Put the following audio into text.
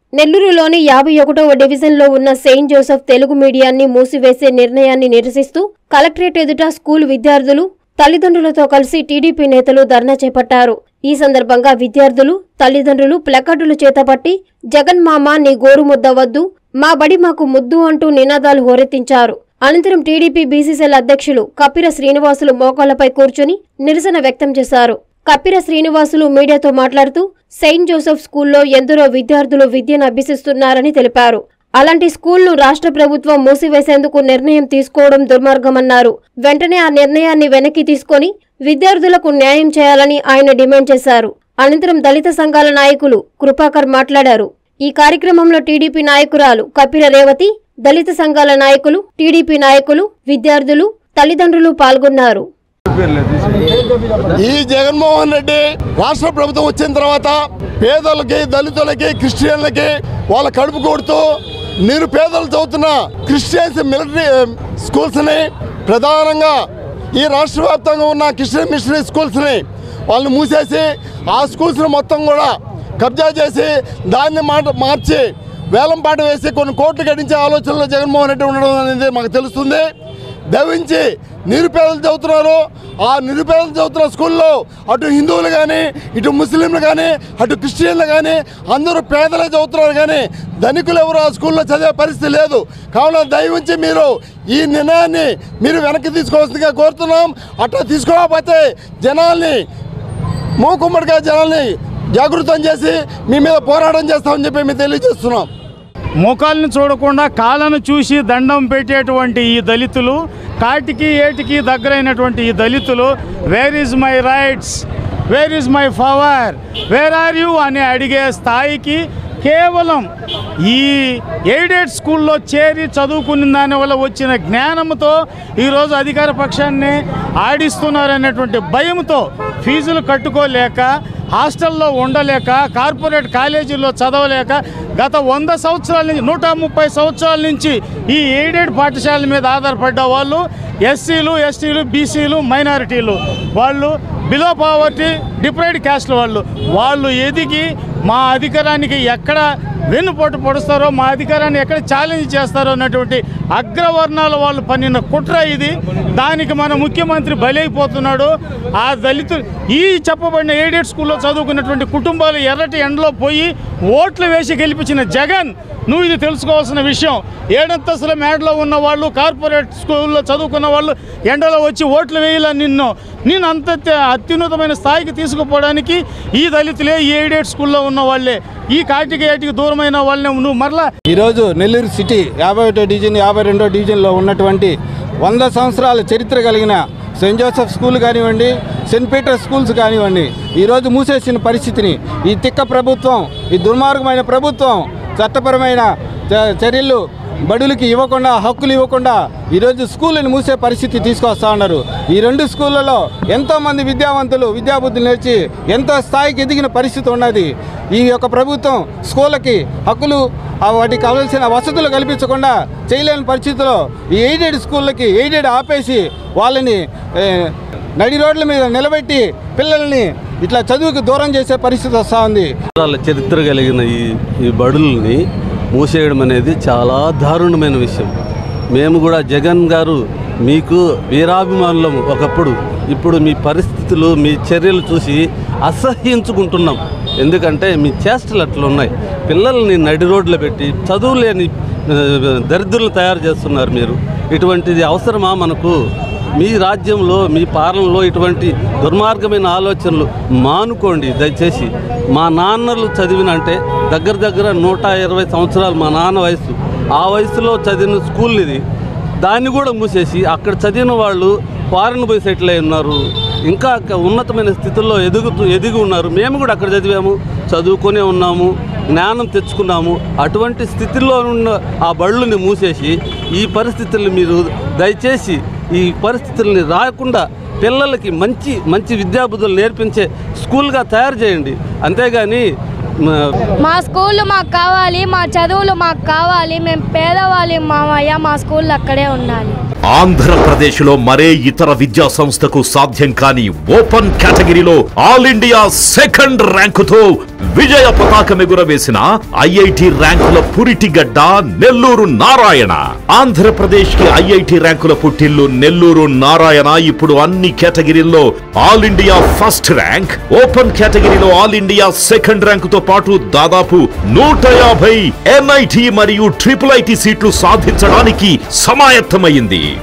నెల్లూరులోని యాభై ఒకటవ డివిజన్లో ఉన్న సెయింట్ జోసెఫ్ తెలుగు మీడియాన్ని మూసివేసే నిర్ణయాన్ని నిరసిస్తూ కలెక్టరేట్ ఎదుట స్కూల్ విద్యార్థులు తల్లిదండ్రులతో కలిసి టీడీపీ నేతలు ధర్నా చేపట్టారు ఈ సందర్భంగా విద్యార్థులు తల్లిదండ్రులు ప్లకార్డులు చేతపట్టి జగన్ మామ నీ గోరుముద్ద వద్దు మా బడి మాకు ముద్దు అంటూ నినాదాలు హోరెత్తించారు అనంతరం టీడీపీ బీసీసీఎల్ అధ్యక్షులు కపిర శ్రీనివాసులు మోకాళ్లపై కూర్చుని నిరసన వ్యక్తం చేశారు కపిర శ్రీనివాసులు మీడియాతో మాట్లాడుతూ సెయింట్ జోసెఫ్ స్కూల్లో ఎందరో విద్యార్థులు విద్యను అభ్యసిస్తున్నారని తెలిపారు అలాంటి స్కూల్ను రాష్ట్ర ప్రభుత్వం మూసివేసేందుకు నిర్ణయం తీసుకోవడం దుర్మార్గమన్నారు వెంటనే ఆ నిర్ణయాన్ని వెనక్కి తీసుకొని విద్యార్థులకు న్యాయం చేయాలని ఆయన డిమాండ్ చేశారు అనంతరం దళిత సంఘాల నాయకులు కృపాకర్ మాట్లాడారు ఈ కార్యక్రమంలో టీడీపీ నాయకురాలు కపిర రేవతి దళిత సంఘాల నాయకులు టీడీపీ నాయకులు విద్యార్థులు తల్లిదండ్రులు పాల్గొన్నారు ఈ జగన్మోహన్ రెడ్డి రాష్ట్ర ప్రభుత్వం వచ్చిన తర్వాత పేదలకి దళితులకి క్రిస్టియన్లకి వాళ్ళ కడుపు కొడుతూ నిరుపేదలు చదువుతున్న క్రిస్టియన్స్ మిలిటరీ స్కూల్స్ని ప్రధానంగా ఈ రాష్ట్ర వ్యాప్తంగా ఉన్న క్రిస్టియన్ మిషనరీ స్కూల్స్ని వాళ్ళని మూసేసి ఆ స్కూల్స్ని మొత్తం కూడా కబ్జా చేసి దాన్ని మాట మార్చి వేలం పాట వేసి కొన్ని కోట్లు గడించే ఆలోచనలో జగన్మోహన్ రెడ్డి ఉండడం అనేది మాకు తెలుస్తుంది దవించి నిరుపేదలు చదువుతున్నారు ఆ నిరుపేదలు చదువుతున్న స్కూల్లో అటు హిందువులు కానీ ఇటు ముస్లింలు కానీ అటు క్రిస్టియన్లు కానీ అందరూ పేదలే చదువుతున్నారు కానీ ధనికులు ఎవరు ఆ స్కూల్లో చదివే పరిస్థితి లేదు కావున దయవుంచి మీరు ఈ నిర్ణయాన్ని మీరు వెనక్కి తీసుకోవాల్సిందిగా కోరుతున్నాం అట్లా తీసుకోకపోతే జనాల్ని మూకుమ్మడిగా జనాల్ని జాగృతం చేసి మీ మీద పోరాటం చేస్తామని చెప్పి మేము తెలియజేస్తున్నాం ముఖాలను చూడకుండా కాళ్ళను చూసి దండం పెట్టేటువంటి ఈ దళితులు కాటికి ఏటికి దగ్గరైనటువంటి ఈ దళితులు where is my rights where is my power where are you అని అడిగే స్థాయికి కేవలం ఈ ఎయిడెడ్ స్కూల్లో చేరి చదువుకున్న దాని వల్ల వచ్చిన జ్ఞానంతో ఈరోజు అధికార పక్షాన్ని ఆడిస్తున్నారనేటువంటి భయంతో ఫీజులు కట్టుకోలేక హాస్టల్లో ఉండలేక కార్పొరేట్ కాలేజీల్లో చదవలేక గత వంద సంవత్సరాల నుంచి నూట ముప్పై సంవత్సరాల నుంచి ఈ ఎయిడెడ్ పాఠశాలల మీద ఆధారపడ్డ వాళ్ళు ఎస్సీలు ఎస్టీలు బీసీలు మైనారిటీలు వాళ్ళు బిలో పావర్టీ డిప్రైడ్ క్యాస్ట్ వాళ్ళు వాళ్ళు ఎదిగి మా అధికారానికి ఎక్కడ వెన్నుపోటు పొడుస్తారో మా అధికారాన్ని ఎక్కడ ఛాలెంజ్ చేస్తారో అన్నటువంటి అగ్రవర్ణాల వాళ్ళు పన్నిన కుట్ర ఇది దానికి మన ముఖ్యమంత్రి బలైపోతున్నాడు ఆ దళితులు ఈ చెప్పబడిన ఎయిడెడ్ స్కూల్లో చదువుకున్నటువంటి కుటుంబాలు ఎర్రటి ఎండలో పోయి ఓట్లు వేసి గెలిపించిన జగన్ నువ్వు ఇది తెలుసుకోవాల్సిన విషయం ఏడంతస్తుల మేడలో ఉన్న వాళ్ళు కార్పొరేట్ స్కూల్లో చదువుకున్న వాళ్ళు ఎండలో వచ్చి ఓట్లు వేయాల నిన్ను నేను అంత అత్య- అత్యున్నతమైన స్థాయికి తీసుకుపోవడానికి ఈ దళితులే ఈ ఎయిడెడ్ స్కూల్లో ఉన్న వాళ్ళే ఈ కాటికి ఏటికి దూరమైన వాళ్ళని నువ్వు మరలా ఈరోజు నెల్లూరు సిటీ యాభై ఒకటో డివిజన్ యాభై రెండో డివిజన్లో ఉన్నటువంటి వంద సంవత్సరాల చరిత్ర కలిగిన సెయింట్ జోసెఫ్ స్కూల్ కానివ్వండి సెయింట్ పీటర్ స్కూల్స్ కానివ్వండి ఈరోజు మూసేసిన పరిస్థితిని ఈ తిక్క ప్రభుత్వం ఈ దుర్మార్గమైన ప్రభుత్వం చట్టపరమైన చ- చర్యలు బడులకి ఇవ్వకుండా హక్కులు ఇవ్వకుండా ఈరోజు స్కూళ్ళని మూసే పరిస్థితి తీసుకొస్తా ఉన్నారు ఈ రెండు స్కూళ్ళలో ఎంతోమంది విద్యావంతులు విద్యాబుద్ధులు నేర్చి ఎంతో స్థాయికి ఎదిగిన పరిస్థితి ఉన్నది ఈ యొక్క ప్రభుత్వం స్కూళ్ళకి హక్కులు ఆ వాటికి కావాల్సిన వసతులు కల్పించకుండా చేయలేని పరిస్థితిలో ఈ ఎయిడెడ్ స్కూళ్ళకి ఎయిడెడ్ ఆపేసి వాళ్ళని ఏ, నడి రోడ్ల మీద నిలబెట్టి పిల్లల్ని ఇట్లా చదువుకి దూరం చేసే పరిస్థితి వస్తూ ఉంది సంవత్సరాల చరిత్ర కలిగిన ఈ ఈ బడుల్ని మూసేయడం అనేది చాలా దారుణమైన విషయం మేము కూడా జగన్ గారు మీకు వీరాభిమానులము ఒకప్పుడు ఇప్పుడు మీ పరిస్థితులు మీ చర్యలు చూసి అసహ్యించుకుంటున్నాం ఎందుకంటే మీ చేష్టలు అట్లా ఉన్నాయి పిల్లల్ని నడి రోడ్లో పెట్టి చదువు లేని ఆ, దరిద్రులు తయారు చేస్తున్నారు మీరు ఇటువంటిది అవసరమా మనకు మీ రాజ్యంలో మీ పాలనలో ఇటువంటి దుర్మార్గమైన ఆలోచనలు మానుకోండి దయచేసి మా నాన్నలు చదివిన అంటే దగ్గర దగ్గర నూట ఇరవై సంవత్సరాలు మా నాన్న వయసు ఆ వయసులో చదివిన స్కూల్ ఇది దాన్ని కూడా మూసేసి అక్కడ చదివిన వాళ్ళు ఫారెన్ పోయి సెటిల్ అయి ఉన్నారు ఇంకా క- ఉన్నతమైన స్థితుల్లో ఎదుగుతూ ఎదిగి ఉన్నారు మేము కూడా అక్కడ చదివాము చదువుకునే ఉన్నాము జ్ఞానం తెచ్చుకున్నాము అటువంటి స్థితిలో ఉన్న ఆ బళ్ళుని మూసేసి ఈ పరిస్థితుల్ని మీరు దయచేసి ఈ పరిస్థితుల్ని రాకుండా పిల్లలకి మంచి మంచి విద్యాబుద్ధులు నేర్పించే స్కూల్గా తయారు చేయండి అంతేగాని మ- మా స్కూల్ మాకు కావాలి మా చదువులు మాకు కావాలి మేము పేదవాళ్ళం మామయ్య మా స్కూల్ అక్కడే ఉండాలి ఆంధ్రప్రదేశ్లో మరే ఇతర విద్యా సంస్థకు సాధ్యం కాని ఓపెన్ కేటగిరీలో ఆల్ ఇండియా సెకండ్ ర్యాంకుతో విజయ పతాకం ఎగురవేసిన ఐఐటి ర్యాంకుల పురిటిగడ్డ నెల్లూరు నారాయణ ఆంధ్రప్రదేశ్ కి ఐఐటి ర్యాంకుల పుట్టిల్లు నెల్లూరు నారాయణ ఇప్పుడు అన్ని కేటగిరీల్లో all India first rank open కేటగిరీలో ఆల్ ఇండియా సెకండ్ ర్యాంకుతో పాటు దాదాపు నూట యాభై ఎన్ఐటి మరియు ట్రిపుల్ ఐటి సీట్లు సాధించడానికి సమాయత్తమైంది